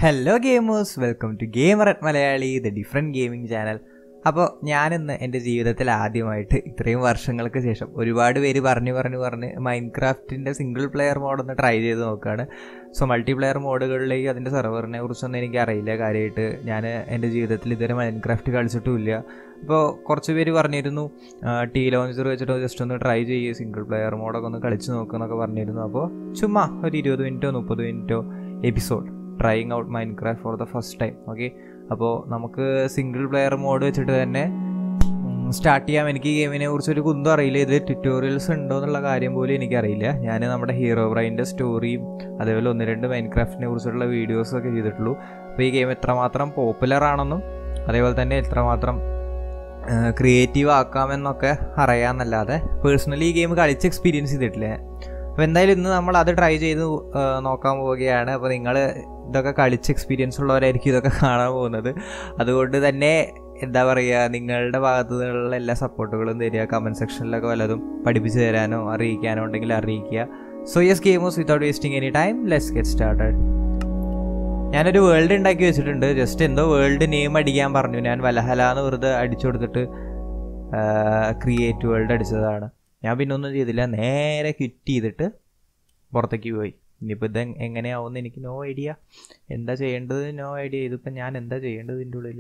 Hello gamers welcome to gamer at Malayali the different gaming channel അപ്പോൾ ഞാനിന്ന് എൻ്റെ ജീവിതത്തിൽ ആദ്യമായിട്ട് ഇത്രയും വർഷങ്ങൾക്ക് ശേഷം ഒരുപാട് പേര് പറഞ്ഞു പറഞ്ഞു പറഞ്ഞ് മൈൻക്രാഫ്റ്റിൻ്റെ സിംഗിൾ പ്ലെയർ മോഡൊന്ന് ട്രൈ ചെയ്ത് നോക്കുകയാണ് സോ മൾട്ടി പ്ലെയർ മോഡുകളിലേക്ക് അതിൻ്റെ സെർവറിനെ കുറിച്ചൊന്നും എനിക്ക് അറിയില്ല കാര്യമായിട്ട് ഞാൻ എൻ്റെ ജീവിതത്തിൽ ഇതുവരെ മൈൻക്രാഫ്റ്റ് കളിച്ചിട്ടുമില്ല അപ്പോൾ കുറച്ച് പേര് പറഞ്ഞിരുന്നു ടി ലോഞ്ചർ വെച്ചിട്ട് ജസ്റ്റ് ഒന്ന് ട്രൈ ചെയ്യുക സിംഗിൾ പ്ലെയർ മോഡൊക്കെ ഒന്ന് കളിച്ച് നോക്കുന്നൊക്കെ പറഞ്ഞിരുന്നു അപ്പോൾ ചുമ്മാ ഒരു ഇരുപത് മിനിറ്റോ മുപ്പത് മിനിറ്റോ episode trying out Minecraft for the first time okay അപ്പോൾ നമുക്ക് സിംഗിൾ പ്ലെയർ മോഡ് വെച്ചിട്ട് തന്നെ സ്റ്റാർട്ട് ചെയ്യാം എനിക്ക് ഈ ഗെയിമിനെ കുറിച്ച് ഒരു കുന്തും അറിയില്ല ഇത് ട്യൂട്ടോറിയൽസ് ഉണ്ടോ എന്നുള്ള കാര്യം പോലും എനിക്കറിയില്ല ഞാൻ നമ്മുടെ ഹീറോ ബ്രൈൻ്റെ സ്റ്റോറിയും അതേപോലെ ഒന്ന് രണ്ട് മൈൻഡ് ക്രാഫ്റ്റിനെ കുറിച്ചുള്ള വീഡിയോസൊക്കെ ചെയ്തിട്ടുള്ളൂ അപ്പോൾ ഈ ഗെയിം എത്രമാത്രം പോപ്പുലർ ആണെന്നും അതേപോലെ തന്നെ എത്രമാത്രം ക്രിയേറ്റീവ് ആക്കാമെന്നൊക്കെ അറിയാമെന്നല്ലാതെ പേഴ്സണലി ഈ ഗെയിം കളിച്ച് എക്സ്പീരിയൻസ് ചെയ്തിട്ടില്ല അപ്പോൾ എന്തായാലും ഇന്ന് നമ്മൾ അത് ട്രൈ ചെയ്ത് നോക്കാൻ പോവുകയാണ് അപ്പോൾ നിങ്ങൾ ഇതൊക്കെ കളിച്ച് എക്സ്പീരിയൻസ് ഉള്ളവരായിരിക്കും ഇതൊക്കെ കാണാൻ പോകുന്നത് അതുകൊണ്ട് തന്നെ എന്താ പറയുക നിങ്ങളുടെ ഭാഗത്തു നിന്നുള്ള എല്ലാ സപ്പോർട്ടുകളും തരിക കമൻറ്റ് സെക്ഷനിലൊക്കെ വല്ലതും പഠിപ്പിച്ച് തരാനോ അറിയിക്കാനോ ഉണ്ടെങ്കിൽ അറിയിക്കുക so yes gamers without wasting any time let's get started ഞാനൊരു വേൾഡ് ഉണ്ടാക്കി വെച്ചിട്ടുണ്ട് ജസ്റ്റ് എന്തോ വേൾഡ് നെയിം അടിക്കാൻ പറഞ്ഞു ഞാൻ വലഹല എന്ന് വെറുതെ അടിച്ചു കൊടുത്തിട്ട് ക്രിയേറ്റ് വേൾഡ് അടിച്ചതാണ് ഞാൻ പിന്നെ ഒന്നും ചെയ്തില്ല നേരെ ക്വിറ്റ് ചെയ്തിട്ട് പുറത്തേക്ക് പോയി ഇനിയിപ്പോൾ ഇത് എങ്ങനെയാവുമെന്ന് എനിക്ക് നോ ഐഡിയ എന്താ ചെയ്യേണ്ടത് നോ ഐഡിയ ഇതിപ്പോൾ ഞാൻ എന്താ ചെയ്യേണ്ടത് ഇതിൻ്റെ ഉള്ളിൽ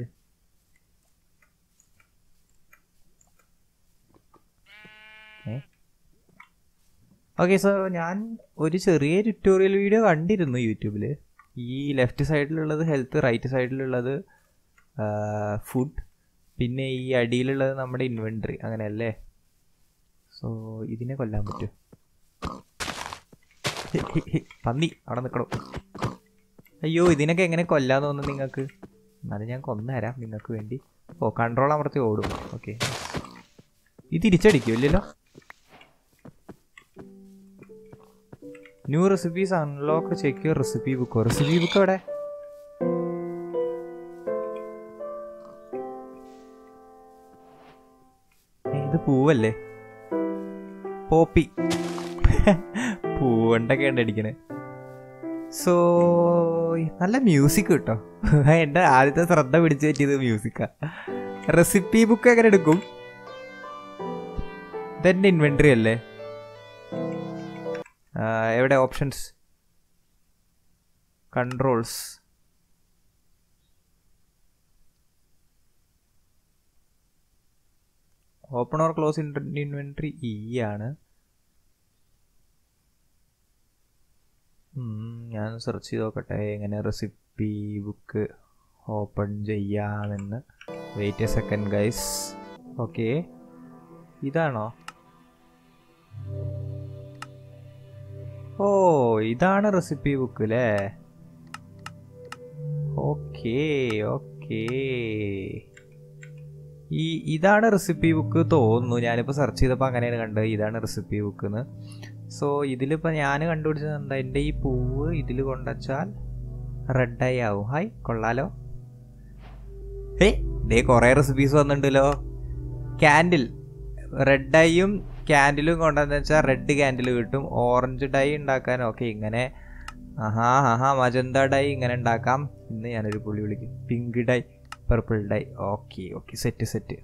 ഏ ഓക്കെ സോ ഞാൻ ഒരു ചെറിയ ട്യൂട്ടോറിയൽ വീഡിയോ കണ്ടിരുന്നു യൂട്യൂബിൽ ഈ ലെഫ്റ്റ് സൈഡിലുള്ളത് ഹെൽത്ത് റൈറ്റ് സൈഡിലുള്ളത് ഫുഡ് പിന്നെ ഈ അടിയിലുള്ളത് നമ്മുടെ ഇൻവെൻട്രി അങ്ങനെയല്ലേ സോ ഇതിനെ കൊല്ലാൻ പറ്റും പന്നി അവിടെ നിൽക്കണോ അയ്യോ ഇതിനൊക്കെ എങ്ങനെ കൊല്ലാന്ന് തോന്നുന്നു നിങ്ങൾക്ക് എന്നാലും ഞാൻ കൊന്നുതരാം നിങ്ങൾക്ക് വേണ്ടി ഓ കൺട്രോൾ അമർത്തി ഓടും ഓക്കെ ഇത് തിരിച്ചടിക്കും ഇല്ലല്ലോ new recipes unlock check recipe ബുക്കോ റെസിപ്പി ബുക്ക് എവിടെ ഇത് പൂവല്ലേ പോപ്പി പൂവണ്ടൊക്കെ ഉണ്ട് അടിക്കണേ സോ നല്ല മ്യൂസിക് കിട്ടോ എൻ്റെ ആദ്യത്തെ ശ്രദ്ധ പിടിച്ചു പറ്റിയത് മ്യൂസിക്കാ റെസിപ്പി ബുക്ക് എങ്ങനെ എടുക്കും ഇതെൻ്റെ ഇൻവെൻട്രി അല്ലേ എവിടെ options controls open or close inventory E ആണ് ഞാൻ സെർച്ച് ചെയ്ത് നോക്കട്ടെ എങ്ങനെ റെസിപ്പി ബുക്ക് ഓപ്പൺ ചെയ്യാമെന്ന് wait a second guys okay ഇതാണോ ഓ ഇതാണ് റെസിപ്പി ബുക്ക് അല്ലേ ഓക്കേ ഓക്കേ ഈ ഇതാണ് റെസിപ്പി ബുക്ക് തോന്നുന്നു ഞാനിപ്പോൾ സെർച്ച് ചെയ്തപ്പോൾ അങ്ങനെയാണ് കണ്ടത് ഇതാണ് റെസിപ്പി ബുക്ക് എന്ന് സോ ഇതിലിപ്പോൾ ഞാൻ കണ്ടുപിടിച്ചത് എന്താ എൻ്റെ ഈ പൂവ് ഇതിൽ കൊണ്ടുവച്ചാൽ റെഡായി ആവും ഹായ് കൊള്ളാലോ ഏ ദേ കുറേ റെസിപ്പീസ് വന്നിട്ടുണ്ടല്ലോ ക്യാൻഡിൽ റെഡ് ഡൈയും ക്യാൻഡിലും കൊണ്ടുവന്ന് വെച്ചാൽ റെഡ് ക്യാൻഡിൽ കിട്ടും ഓറഞ്ച് ഡൈ ഉണ്ടാക്കാൻ ഓക്കെ ഇങ്ങനെ ആഹാ ആഹാ മജന്ത ഡൈ ഇങ്ങനെ ഉണ്ടാക്കാം ഇന്ന് ഞാനൊരു പുള്ളി വിളിക്കും pink dye purple dye okay okay set set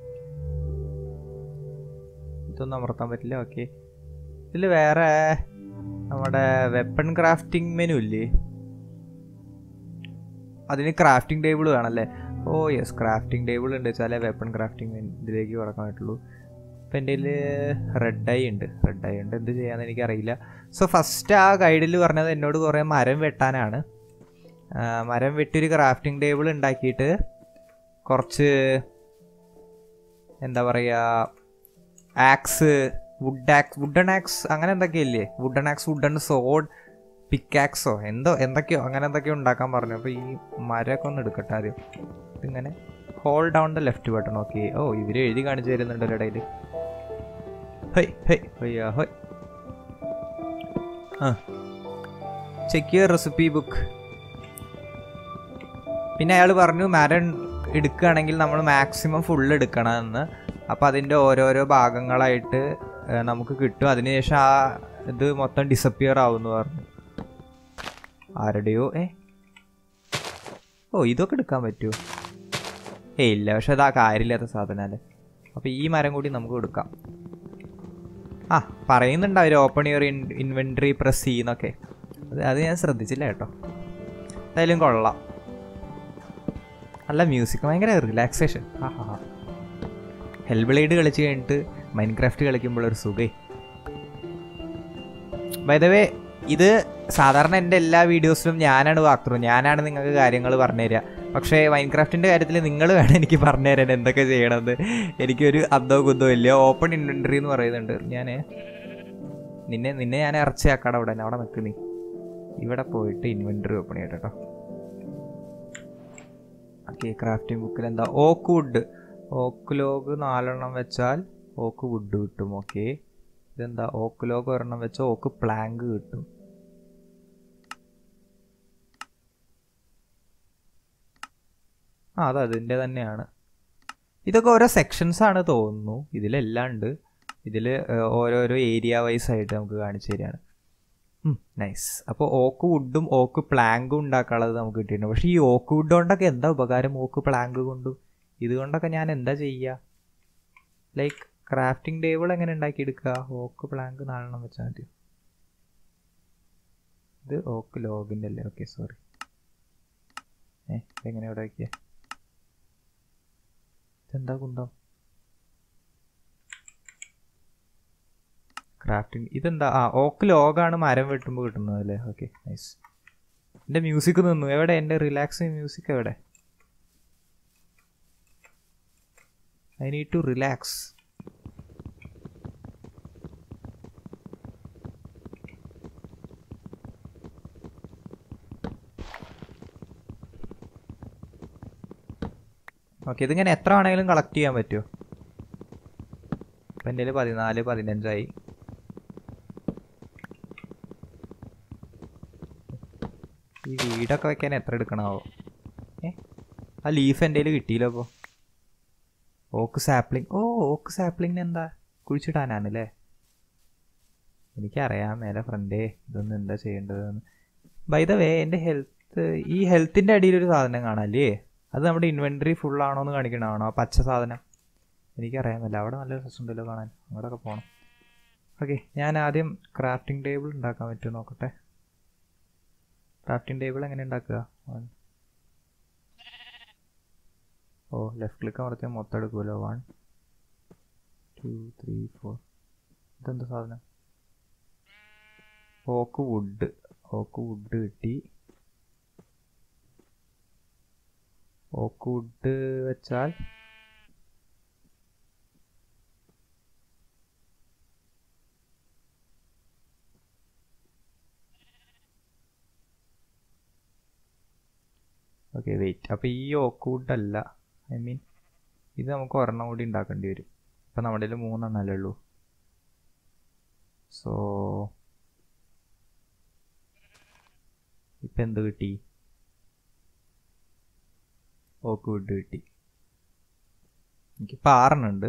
ഇതൊന്നും അമർത്താൻ പറ്റില്ല ഓക്കെ ഇതിൽ വേറെ നമ്മുടെ വെപ്പൺ ക്രാഫ്റ്റിംഗ് മെനു ഇല്ലേ അതിന് ക്രാഫ്റ്റിംഗ് ടേബിൾ വേണമല്ലേ ഓ യെസ് ക്രാഫ്റ്റിംഗ് ടേബിൾ ഉണ്ട് വെച്ചാലേ വെപ്പൺ ക്രാഫ്റ്റിംഗ് ഇതിലേക്ക് കടക്കാൻ പറ്റുള്ളൂ ഇപ്പം എൻ്റെ കയ്യിൽ റെഡ് ഐ ഉണ്ട് റെഡ് ഐ ഉണ്ട് എന്ത് ചെയ്യാമെന്ന് എനിക്കറിയില്ല സോ ഫസ്റ്റ് ആ ഗൈഡിൽ പറഞ്ഞത് എന്നോട് കുറേ മരം വെട്ടാനാണ് മരം വെട്ടി ഒരു ക്രാഫ്റ്റിംഗ് ടേബിൾ ഉണ്ടാക്കിയിട്ട് കുറച്ച് എന്താ പറയുക axe wood axe wooden axe അങ്ങനെ എന്തൊക്കെയില്ലേ വുഡൺ ആക്സ് വുഡൺ സോഡ് പിക്കാക്സോ എന്തോ എന്തൊക്കെയോ അങ്ങനെ എന്തൊക്കെയോ ഉണ്ടാക്കാൻ പറഞ്ഞു അപ്പോൾ ഈ മരമൊക്കെ ഒന്ന് എടുക്കട്ടെ ആദ്യം ഇതിങ്ങനെ hold down the left button okay ഓ ഇവർ എഴുതി കാണിച്ചു തരുന്നുണ്ട് ഇടയിൽ ഹൈ ഹൈ ഹയ്യാ ഹൈ ആ ചെക്ക് യുവർ റെസിപ്പി ബുക്ക് പിന്നെ അയാൾ പറഞ്ഞു മരം എടുക്കുകയാണെങ്കിൽ നമ്മൾ മാക്സിമം ഫുൾ എടുക്കണമെന്ന് അപ്പോൾ അതിൻ്റെ ഓരോരോ ഭാഗങ്ങളായിട്ട് നമുക്ക് കിട്ടും അതിനുശേഷം ആ ഇത് മൊത്തം ഡിസപ്പിയർ ആവുമെന്ന് പറഞ്ഞു ആരുടെയോ ഏ ഓ ഇതൊക്കെ എടുക്കാൻ പറ്റുമോ ഏയ് ഇല്ല പക്ഷെ അതാ കാര്യമില്ലാത്ത സാധനമല്ലേ അപ്പോൾ ഈ മരം കൂടി നമുക്ക് എടുക്കാം ആ പറയുന്നുണ്ട് അവർ open your in inventory press ചെയ്യുന്നൊക്കെ അത് അത് ഞാൻ ശ്രദ്ധിച്ചില്ല കേട്ടോ എന്തായാലും കൊള്ളാം നല്ല മ്യൂസിക് ഭയങ്കര റിലാക്സേഷൻ ആ ഹാ ഹാ ഹെൽബ്ലേഡ് കളിച്ച് കഴിഞ്ഞിട്ട് മൈൻക്രാഫ്റ്റ് കളിക്കുമ്പോൾ ഒരു സുഖേ വേ ഇത് സാധാരണ എൻ്റെ എല്ലാ വീഡിയോസിലും ഞാനാണ് വാക്തൃ ഞാനാണ് നിങ്ങൾക്ക് കാര്യങ്ങൾ പറഞ്ഞുതരിക പക്ഷേ മൈൻക്രാഫ്റ്റിൻ്റെ കാര്യത്തിൽ നിങ്ങൾ വേണം എനിക്ക് പറഞ്ഞു തരാൻ എന്തൊക്കെ ചെയ്യണമെന്ന് എനിക്കൊരു അന്തോ കുന്തോ ഇല്ല ഓപ്പൺ ഇൻവെൻട്രി എന്ന് പറയുന്നുണ്ട് ഞാൻ നിന്നെ നിന്നെ ഞാൻ ഇറച്ചിയാക്കാടെ അവിടെ അവിടെ നിൽക്ക് നീ ഇവിടെ പോയിട്ട് ഇൻവെൻട്രി ഓപ്പൺ ചെയ്യട്ടെ കേട്ടോ ഓക്കെ ക്രാഫ്റ്റിംഗ് ബുക്കിൽ എന്താ ഓക്ക് വുഡ് ഓക്ക് ലോഗ് നാലെണ്ണം വെച്ചാൽ ഓക്ക് വുഡ് കിട്ടും ഓക്കെ ഇതെന്താ ഓക്ക് ലോഗ് ഒരെണ്ണം വെച്ചാൽ ഓക്ക് പ്ലാങ്ക് കിട്ടും ആ അത് അതിൻ്റെ തന്നെയാണ് ഇതൊക്കെ ഓരോ സെക്ഷൻസ് ആണ് തോന്നുന്നു ഇതിലെല്ലാം ഉണ്ട് ഇതിൽ ഓരോരോ ഏരിയ വൈസ് ആയിട്ട് നമുക്ക് കാണിച്ചു തരികയാണ് നൈസ് അപ്പോൾ ഓക്ക് വുഡും ഓക്ക് പ്ലാങ്കും ഉണ്ടാക്കാനുള്ളത് നമുക്ക് കിട്ടിയിട്ടുണ്ട് പക്ഷേ ഈ ഓക്ക് വുഡ് കൊണ്ടൊക്കെ എന്താ ഉപകാരം ഓക്ക് പ്ലാങ്ക് കൊണ്ടും ഇതുകൊണ്ടൊക്കെ ഞാൻ എന്താ ചെയ്യുക ലൈക്ക് ക്രാഫ്റ്റിംഗ് ടേബിൾ എങ്ങനെ ഉണ്ടാക്കിയെടുക്കുക ഓക്ക് പ്ലാങ്ക് നാലെണ്ണം വെച്ചാൽ മതി ഇത് ഓക്ക് ലോഗിൻ്റെ അല്ലേ ഓക്കെ സോറി ഏ എങ്ങനെ ഇവിടെ വയ്ക്കുക ഇതെന്താ കുന്തം ക്രാഫ്റ്റിംഗ് ഇതെന്താ ആ ഓക്ക് ലോഗാണ് മരം വെട്ടുമ്പോൾ കിട്ടുന്നത് അല്ലേ ഓക്കെ നൈസ് എൻ്റെ മ്യൂസിക് നിന്നു എവിടെ എൻ്റെ റിലാക്സിങ് മ്യൂസിക് എവിടെ I need to relax okay ഇതിങ്ങനെ എത്ര വേണമെങ്കിലും കളക്ട് ചെയ്യാൻ പറ്റുമോ ഇപ്പം എൻ്റെ പതിനാല് പതിനഞ്ചായി ഈ വീടൊക്കെ വെക്കാൻ എത്ര എടുക്കണമാവോ ഏ ആ ലീഫ് എൻ്റെ കയ്യിൽ കിട്ടിയില്ല അപ്പോൾ ഓക്ക് സാപ്ലിങ് ഓ ഓക്ക് സാപ്ലിങ്ങിന് എന്താ കുഴിച്ചിടാനാണല്ലേ എനിക്കറിയാം മേലെ ഫ്രണ്ടേ ഇതൊന്നും എന്താ ചെയ്യേണ്ടതെന്ന് ബൈ ദ വേ എൻ്റെ ഹെൽത്ത് ഈ ഹെൽത്തിൻ്റെ അടിയിലൊരു സാധനം കാണാല്ലേ അത് നമ്മുടെ ഇൻവെൻട്രി ഫുൾ ആണോ എന്ന് കാണിക്കണതാണോ ആ പച്ച സാധനം എനിക്കറിയാമല്ല അവിടെ നല്ല രസമുണ്ടല്ലോ കാണാൻ അവിടെയൊക്കെ പോകണം ഓക്കെ ഞാൻ ആദ്യം ക്രാഫ്റ്റിംഗ് ടേബിൾ ഉണ്ടാക്കാൻ പറ്റുമോ നോക്കട്ടെ ക്രാഫ്റ്റിംഗ് ടേബിൾ എങ്ങനെ ഉണ്ടാക്കുക ഓ ലെഫ്റ്റ് ക്ലിക്ക് അമർത്തിയാൽ മൊത്തം എടുക്കുമല്ലോ വൺ ടു ത്രീ ഫോർ ഇതെന്താ സാധനം ഓക്ക് വുഡ് ഓക്ക് വുഡ് കിട്ടി ഓക്ക് വുഡ് വെച്ചാൽ ഓക്കെ വെയിറ്റ് അപ്പോൾ ഈ ഓക്ക് വുഡ് അല്ല ഐ മീൻ ഇത് നമുക്ക് ഒരെണ്ണം കൂടി ഉണ്ടാക്കേണ്ടി വരും ഇപ്പം നമ്മുടെ കയ്യിൽ മൂന്നെണ്ണല്ലേ ഉള്ളൂ സോ ഇപ്പം എന്ത് കിട്ടി ഓക്ക് വുഡ് കിട്ടി എനിക്കിപ്പോൾ ആറെണ്ണുണ്ട്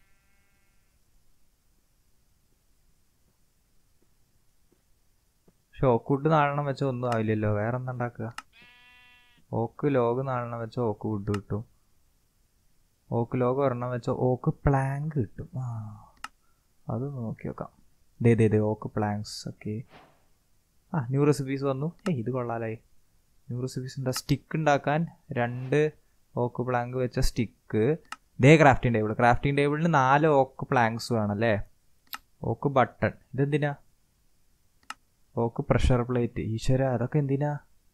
പക്ഷെ ഓക്ക് വുഡ് നാലെണ്ണം വെച്ചാൽ ഒന്നും ആവില്ലല്ലോ വേറെ എന്താ ഉണ്ടാക്കുക ഓക്ക് ലോഗ് നാലെണ്ണം വെച്ചാൽ ഓക്ക് വുഡ് കിട്ടും ഓക്ക് ലോഗ് ഒരെണ്ണം വെച്ചാൽ ഓക്ക് പ്ലാങ്ക് കിട്ടും ആ അത് നോക്കി നോക്കാം ദേ ദേ ദേ ഓക്ക് പ്ലാങ്ക്സ് ഒക്കെ ആ ന്യൂ റെസിപ്പീസ് വന്നു ഏയ് ഇത് കൊള്ളാലായി ന്യൂ റെസിപ്പീസ് എന്താ സ്റ്റിക്ക് ഉണ്ടാക്കാൻ രണ്ട് ഓക്ക് പ്ലാങ്ക് വെച്ച സ്റ്റിക്ക് ദേ ക്രാഫ്റ്റിംഗ് ടേബിൾ ക്രാഫ്റ്റിംഗ് ടേബിളിന് നാല് ഓക്ക് പ്ലാങ്ക്സ് വേണമല്ലേ ഓക്ക് ബട്ടൺ ഇതെന്തിനാ ഓക്ക് പ്രഷർ പ്ലേറ്റ് ഈശ്വര അതൊക്കെ എന്തിനാ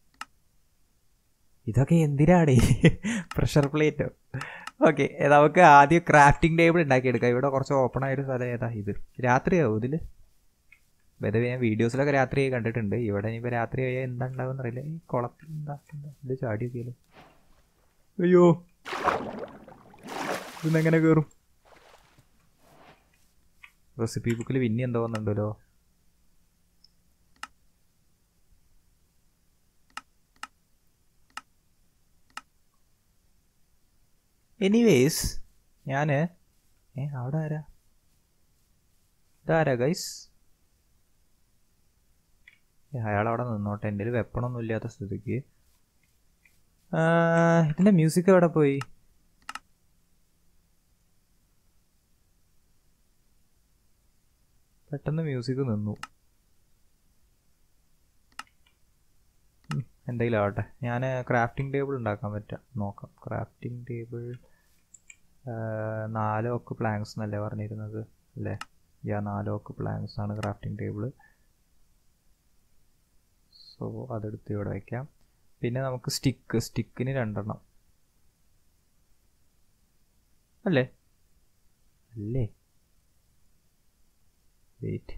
ഇതൊക്കെ എന്തിനാണ് പ്രഷർ പ്ലേറ്റോ ഓക്കെ നമുക്ക് ആദ്യം ക്രാഫ്റ്റിംഗ് ടേബിൾ ഉണ്ടാക്കിയെടുക്കാം ഇവിടെ കുറച്ച് ഓപ്പൺ ആയൊരു സ്ഥലം ഏതാ ഇത് രാത്രിയാവും ഇതിൽ വെറുതെ ഞാൻ വീഡിയോസിലൊക്കെ രാത്രി കണ്ടിട്ടുണ്ട് ഇവിടെ ഇനിയിപ്പോൾ രാത്രി ആയാൽ എന്താ ഉണ്ടാവും അറിയില്ല ഈ കുളത്തിൽ എന്താ എന്താ ഇത് ചാടിയൊക്കെയല്ലോ അയ്യോ ഇതെങ്ങനെ കയറും റെസിപ്പി ബുക്കിൽ പിന്നെ എന്തോ വന്നിട്ടുണ്ടല്ലോ എനിവേസ് ഞാൻ ഏ അവിടെ ആരാ ഇതാരാ ഗൈസ് അയാൾ അവിടെ നിന്നോട്ടെ എൻ്റെ വെപ്പണൊന്നും ഇല്ലാത്ത സ്ഥിതിക്ക് ഇതിൻ്റെ മ്യൂസിക് എവിടെ പോയി പെട്ടെന്ന് മ്യൂസിക് നിന്നു ഉം, എന്തെങ്കിലും ആവട്ടെ ഞാൻ ക്രാഫ്റ്റിംഗ് ടേബിൾ ഉണ്ടാക്കാൻ പറ്റാം നോക്കാം ക്രാഫ്റ്റിംഗ് ടേബിൾ നാല് ഓക്ക് പ്ലാങ്സ് എന്നല്ലേ പറഞ്ഞിരുന്നത് അല്ലേ യാ നാല് ഓക്ക് പ്ലാങ്സ് ആണ് ക്രാഫ്റ്റിംഗ് ടേബിൾ സോ അതെടുത്ത് ഇവിടെ വയ്ക്കാം പിന്നെ നമുക്ക് സ്റ്റിക്ക് സ്റ്റിക്കിന് രണ്ടെണ്ണം അല്ലേ അല്ലേ വെയിറ്റ്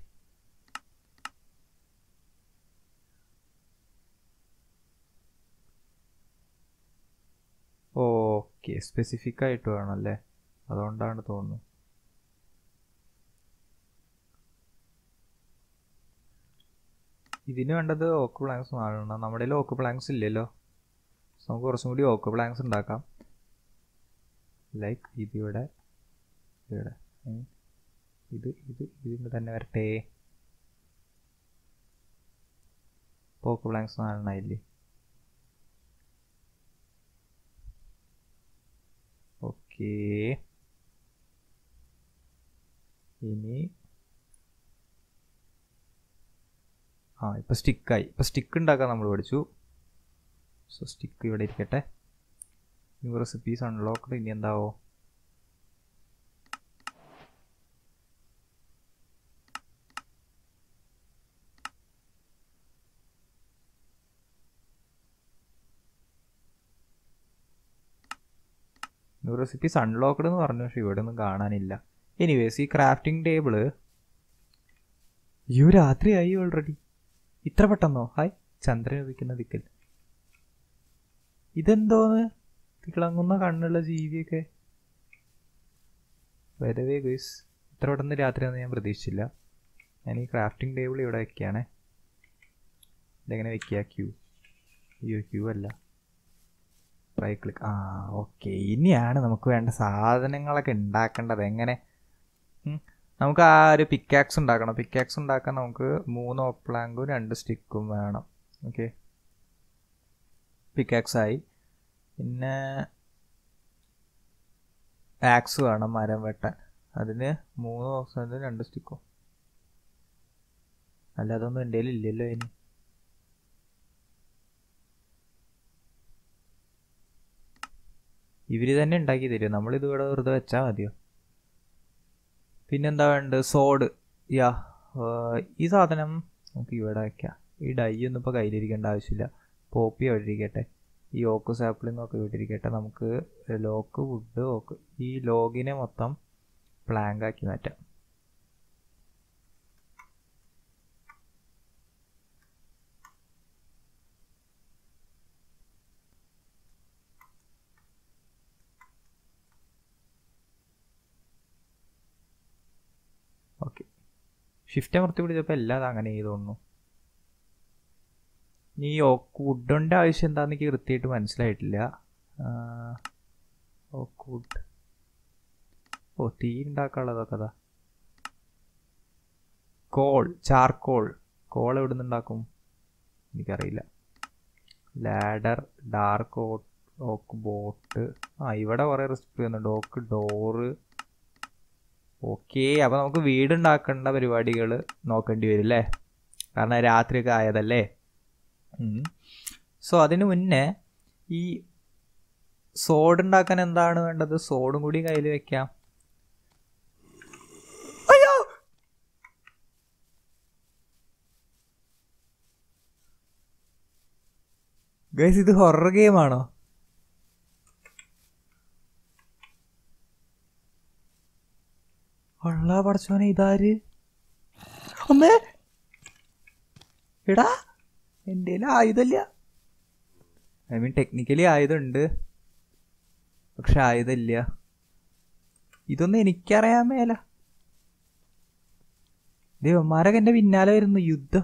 ഓക്കെ സ്പെസിഫിക് ആയിട്ട് വേണം അല്ലേ അതുകൊണ്ടാണ് തോന്നുന്നു ഇതിന് വേണ്ടത് ഓക്ക് പ്ലാങ്സ് നാലെണ്ണം നമ്മുടെ കയ്യിൽ ഓക്ക് പ്ലാങ്സ് ഇല്ലല്ലോ So, നമുക്ക് കുറച്ചും കൂടി ഓക്ക് പ്ലാങ്സ് ഉണ്ടാക്കാം ലൈക്ക് ഇതിവിടെ ഇവിടെ ഉം. ഇത് ഇത് ഇതിൻ്റെ തന്നെ വരട്ടെ ഓക്ക് പ്ലാങ്സ് നാലെണ്ണമായില്ലേ ഓക്കേ ഇനി ആ ഇപ്പം സ്റ്റിക്കായി ഇപ്പം സ്റ്റിക്ക് ഉണ്ടാക്കാൻ നമ്മൾ പഠിച്ചു സോ സ്റ്റിക്ക് ഇവിടെ ഇരിക്കട്ടെ ന്യൂ റെസിപ്പീസ് അൺലോക്ക്ഡ് ഇനി എന്താവോ ന്യൂ റെസിപ്പീസ് അൺലോക്ക്ഡ് എന്ന് പറഞ്ഞു പക്ഷെ ഇവിടെ ഒന്നും കാണാനില്ല എനിവേസ് ഈ ക്രാഫ്റ്റിംഗ് ടേബിള് അയ്യോ രാത്രിയായി ഓൾറെഡി ഇത്ര പെട്ടെന്നോ ഹായ് ചന്ദ്രൻ ഉദിക്കുന്ന ദിക്കൽ ഇതെന്തോന്ന് തിളങ്ങുന്ന കണ്ണുള്ള ജീവിയൊക്കെ വരവേ ഗൈസ് ഇത്ര പെട്ടെന്ന് രാത്രിയാണെന്ന് ഞാൻ പ്രതീക്ഷിച്ചില്ല ഞാൻ ഈ ക്രാഫ്റ്റിംഗ് ടേബിൾ ഇവിടെ വെക്കുകയാണേ ഇതെങ്ങനെ വെക്കുക ക്യൂ അയ്യോ ക്യൂ അല്ല റൈറ്റ് ക്ലിക്ക് ആ ഓക്കെ ഇനിയാണ് നമുക്ക് വേണ്ട സാധനങ്ങളൊക്കെ ഉണ്ടാക്കേണ്ടത് എങ്ങനെ ഉം. നമുക്ക് ആ ഒരു പിക്കാക്സ് ഉണ്ടാക്കണം പിക്കാക്സ് ഉണ്ടാക്കാൻ നമുക്ക് മൂന്ന് ഓപ്ലാങ്കും രണ്ട് സ്റ്റിക്കും വേണം ഓക്കെ പിക്കാക്സ് ആയി പിന്നെ ആക്സ് വേണം മരം വെട്ടാൻ അതിന് മൂന്ന് ഓപ്ഷനും രണ്ട് സ്റ്റിക്കും അല്ല അതൊന്നും എൻ്റെ കയ്യിൽ ഇല്ലല്ലോ ഇനി ഇവർ തന്നെ ഉണ്ടാക്കി തരും നമ്മളിത് ഇവിടെ വെറുതെ വെച്ചാൽ മതിയോ പിന്നെന്താ വേണ്ടത് സോഡ് യാ ഈ സാധനം നമുക്ക് ഇവിടെ വയ്ക്കാം ഈ ഡൈ ഒന്നും ഇപ്പോൾ കയ്യിലിരിക്കേണ്ട ആവശ്യമില്ല പോപ്പി അവിടെ ഇരിക്കട്ടെ ഈ ഓക്ക് സാപ്ലിംഗ് ഒക്കെ ഇവിടെ ഇരിക്കട്ടെ നമുക്ക് ലോക്ക് വുഡ് ഓക്ക് ഈ ലോഗിനെ മൊത്തം പ്ലാങ്ക് ആക്കി മാറ്റാം ഓക്കെ ഷിഫ്റ്റ് അമർത്തി പിടിച്ചപ്പോൾ എല്ലാം അത് അങ്ങനെ ചെയ്തു തോന്നുന്നു ഈ ഓക്ക് വുഡിൻ്റെ ആവശ്യം എന്താണെന്ന് എനിക്ക് കൃത്യമായിട്ട് മനസ്സിലായിട്ടില്ല ഓക്ക് വുഡ് ഓ തീ ഉണ്ടാക്കാനുള്ളതൊക്കെ അതാ കോൾ ചാർക്കോൾ കോൾ എവിടെ നിന്ന് ഉണ്ടാക്കും എനിക്കറിയില്ല ലാഡർ ഡാർക്ക് ഓക്ക് ബോട്ട് ആ ഇവിടെ കുറേ റെസിപ്പി വന്നുണ്ട് ഓക്ക് ഡോറ് ഓക്കെ അപ്പോൾ നമുക്ക് വീടുണ്ടാക്കേണ്ട പരിപാടികൾ നോക്കേണ്ടി വരും അല്ലേ കാരണം രാത്രിയൊക്കെ ആയതല്ലേ സോ അതിന് മുന്നേ ഈ സോഡ് ഉണ്ടാക്കാൻ എന്താണ് വേണ്ടത് സോഡും കൂടി കയ്യിൽ വെക്കാം അയ്യോ ഗൈസ് ഇത് ഹൊറർ ഗെയിമാണോ ഉള്ള പടച്ചോനെ ഇതാര് അമ്മേ എടാ എൻ്റെ ആയുധമില്ല ഐ മീൻ ടെക്നിക്കലി ആയുധമുണ്ട് പക്ഷെ ആയുധമില്ല ഇതൊന്നും എനിക്കറിയാൻ മേല ദൈവന്മാരൊക്കെ എൻ്റെ പിന്നാലെ വരുന്നു യുദ്ധം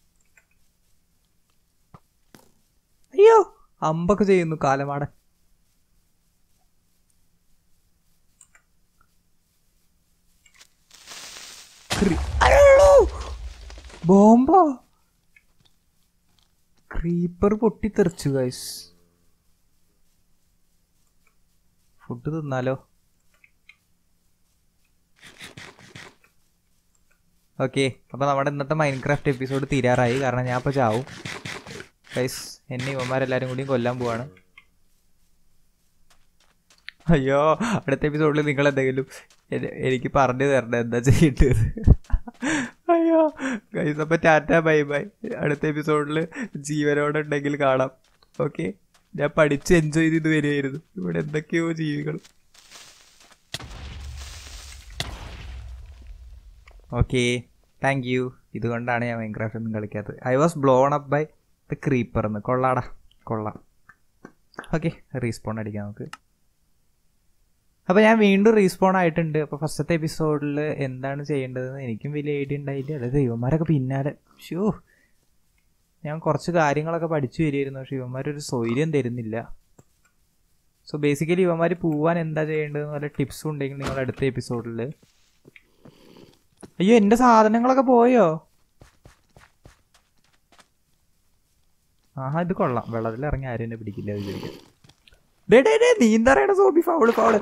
അയ്യോ അമ്പൊക്കെ ചെയ്യുന്നു കാലമാടൻ ബോംബോ ക്രീപ്പർ പൊട്ടിത്തെറിച്ചു ഗൈസ് ഫുഡ് തിന്നാലോ ഓക്കെ അപ്പോൾ നമ്മുടെ ഇന്നത്തെ മൈൻക്രാഫ്റ്റ് എപ്പിസോഡ് തീരാറായി കാരണം ഞാൻ ഇപ്പോൾ ചാവും ഗൈസ് എന്നെ ഇവന്മാരെല്ലാവരും കൂടി കൊല്ലാൻ പോവാണ് അയ്യോ അടുത്ത എപ്പിസോഡിൽ നിങ്ങൾ എന്തെങ്കിലും എന്നെ- എനിക്ക് പറഞ്ഞു തരണം എന്താ ചെയ്യേണ്ടത് അയ്യോ ഗൈസ് അപ്പോൾ ടാറ്റ ബൈ ബൈ അടുത്ത എപ്പിസോഡിൽ ജീവനോടെ ഉണ്ടെങ്കിൽ കാണാം ഓക്കെ ഞാൻ പഠിച്ച് എൻജോയ് ചെയ്ത് വരികയായിരുന്നു ഇവിടെ എന്തൊക്കെയോ ജീവികൾ ഓക്കെ താങ്ക് യു ഇതുകൊണ്ടാണ് ഞാൻ മൈൻക്രാഫ്റ്റ് ഒന്നും കളിക്കാത്തത് I was blown up by the creeper എന്ന് കൊള്ളാടാ കൊള്ളാം ഓക്കെ റീസ്പോൺ അടിക്കാം നമുക്ക് അപ്പോൾ ഞാൻ വീണ്ടും റീസ്പോൺ ആയിട്ടുണ്ട് അപ്പോൾ ഫസ്റ്റത്തെ എപ്പിസോഡിൽ എന്താണ് ചെയ്യേണ്ടതെന്ന് എനിക്കും വലിയ ഐഡിയ ഉണ്ടായില്ല അതായത് ഇവന്മാരൊക്കെ പിന്നാലെ ഷോ ഞാൻ കുറച്ച് കാര്യങ്ങളൊക്കെ പഠിച്ചു വരികയായിരുന്നു പക്ഷേ ഇവന്മാരൊരു സൗകര്യം തരുന്നില്ല സോ ബേസിക്കലി ഇവന്മാർ പോവാൻ എന്താ ചെയ്യേണ്ടതെന്ന് വല്ല ടിപ്സും ഉണ്ടെങ്കിൽ നിങ്ങൾ അടുത്ത എപ്പിസോഡിൽ അയ്യോ എൻ്റെ സാധനങ്ങളൊക്കെ പോയോ ആഹാ ഇത് കൊള്ളാം വെള്ളത്തിൽ ഇറങ്ങി ആരും എന്നെ പിടിക്കില്ല വിചാരിക്കാം ഡേ ഡേ ഡേ നീ എന്താ പറയണ സോബി ഫൗള് ഫൗള്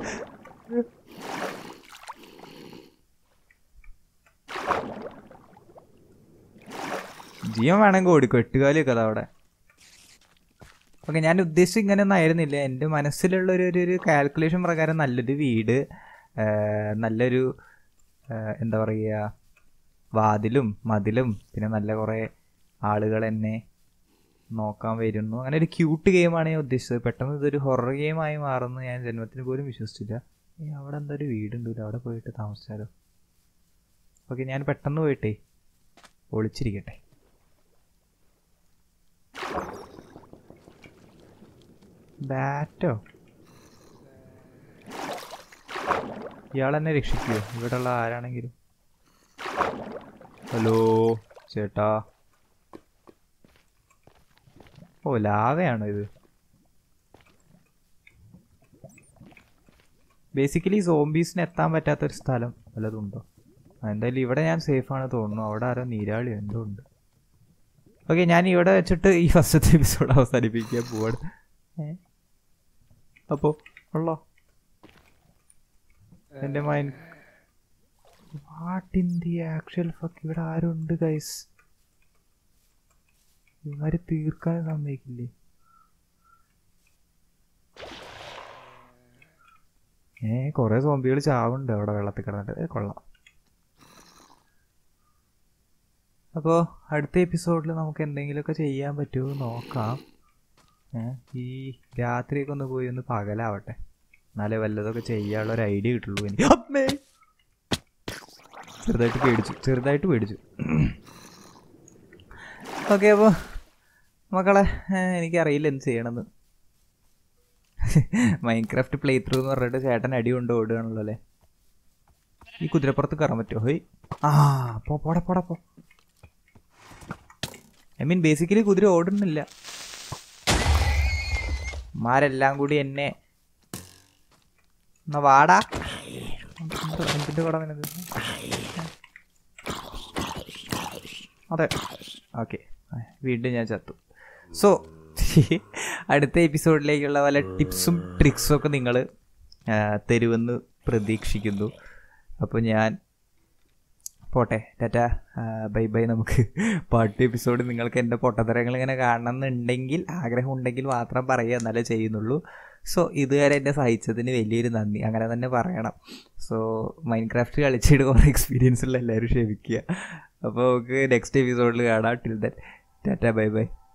ജീവൻ വേണമെങ്കിൽ ഓടിക്കും എട്ടുകാലിയൊക്കെ അതാ അവിടെ ഓക്കെ ഞാൻ ഉദ്ദേശിച്ചത് ഇങ്ങനെയൊന്നും ആയിരുന്നില്ല എൻ്റെ മനസ്സിലുള്ള ഒരു ഒരു- ഒരു കാൽക്കുലേഷൻ പ്രകാരം നല്ലൊരു വീട് ആ, നല്ലൊരു ആ, എന്താ പറയുക വാതിലും മതിലും പിന്നെ നല്ല കുറേ ആളുകൾ എന്നെ നോക്കാൻ വരുന്നു അങ്ങനെ ഒരു ക്യൂട്ട് ഗെയിമാണ് ഞാൻ ഉദ്ദേശിച്ചത് പെട്ടെന്ന് ഇതൊരു ഹൊറർ ഗെയിമായി മാറുന്നു ഞാൻ ജന്മത്തിന് പോലും വിശ്വസിച്ചില്ല ഏ അവിടെ എന്താ ഒരു വീടുണ്ടല്ലോ അവിടെ പോയിട്ട് താമസിച്ചാലോ ഓക്കെ ഞാൻ പെട്ടെന്ന് പോയിട്ടേ ഒളിച്ചിരിക്കട്ടെ ബാറ്റോ ഇയാൾ എന്നെ രക്ഷിക്കുമോ ഇവിടെയുള്ള ആരാണെങ്കിലും ഹലോ ചേട്ടാ ഓ ലാവയാണോ ഇത് ബേസിക്കലി സോംബീസിന് എത്താൻ പറ്റാത്തൊരു സ്ഥലം വല്ലതും ഉണ്ടോ ആ, എന്തായാലും ഇവിടെ ഞാൻ സേഫ് ആണ് തോന്നുന്നു അവിടെ ആരോ നീരാളി എന്തോ ഉണ്ട് ഓക്കെ ഞാൻ ഇവിടെ വെച്ചിട്ട് ഈ ഫസ്റ്റത്തെ എപ്പിസോഡ് അവസാനിപ്പിക്കാൻ പോവാണ് ഏ അപ്പോൾ ഉള്ളോ എൻ്റെ mind what in the actual fuck ഇവിടെ ആരുണ്ട് ഗൈസ് ഇവര് തീർക്കാൻ സമ്മതിക്കില്ലേ ഏ കൊറേ സോംബികൾ ചാവുണ്ട് അവിടെ വെള്ളത്തിൽ കിടന്നിട്ട് ഏ, കൊള്ളാം അപ്പോൾ അടുത്ത എപ്പിസോഡിൽ നമുക്ക് എന്തെങ്കിലുമൊക്കെ ചെയ്യാൻ പറ്റുമോ എന്ന് നോക്കാം ഏ, ഈ രാത്രിയൊക്കെ ഒന്ന് പോയി ഒന്ന് പകലാവട്ടെ എന്നാലേ വല്ലതൊക്കെ ചെയ്യാനുള്ള ഒരു ഐഡിയ കിട്ടുള്ളൂ എനിക്ക് അമ്മേ! ചെറുതായിട്ട് പേടിച്ചു ചെറുതായിട്ട് പേടിച്ചു ഓക്കെ അപ്പോൾ മക്കളെ ഏ, എനിക്കറിയില്ല എന്ത് ചെയ്യണമെന്ന് മൈൻക്രാഫ്റ്റ് പ്ലേ ത്രൂ എന്ന് പറഞ്ഞിട്ട് ചേട്ടൻ അടി കൊണ്ട് ഓടുകയാണല്ലോ അല്ലേ ഈ കുതിരപ്പുറത്ത് കയറാൻ പറ്റുമോ ഹോയ് ആ പോ പോടാ പോടാ പോ ഐ മീൻ ബേസിക്കലി കുതിര ഓടുന്നില്ല മാരെല്ലാം കൂടി എന്നെ എന്നാ വാടാ എന്ത്- എന്തിന്റെ കൂടെ നിനക്ക് അതെ ഓക്കെ വീണ്ടും ഞാൻ ചത്തു സോ അടുത്ത എപ്പിസോഡിലേക്കുള്ള പല ടിപ്സും ട്രിക്സും ഒക്കെ നിങ്ങൾ തരുമെന്ന് പ്രതീക്ഷിക്കുന്നു അപ്പോൾ ഞാൻ പോട്ടെ ടാറ്റ ബൈ ബൈ നമുക്ക് പാട്ട് എപ്പിസോഡ് നിങ്ങൾക്ക് എൻ്റെ പൊട്ടത്തരങ്ങൾ ഇങ്ങനെ കാണണമെന്നുണ്ടെങ്കിൽ ആഗ്രഹം ഉണ്ടെങ്കിൽ മാത്രം പറയുക എന്നാലേ ചെയ്യുന്നുള്ളൂ സോ ഇതുവരെ എന്നെ സഹിച്ചതിന് വലിയൊരു നന്ദി അങ്ങനെ തന്നെ പറയണം സോ മൈൻക്രാഫ്റ്റ് കളിച്ചിട്ട് കുറേ എക്സ്പീരിയൻസ് ഉള്ള എല്ലാവരും ക്ഷമിക്കുക അപ്പോൾ നമുക്ക് നെക്സ്റ്റ് എപ്പിസോഡിൽ കാണാം ടിൽ ദറ്റ് ടാറ്റ ബൈ ബൈ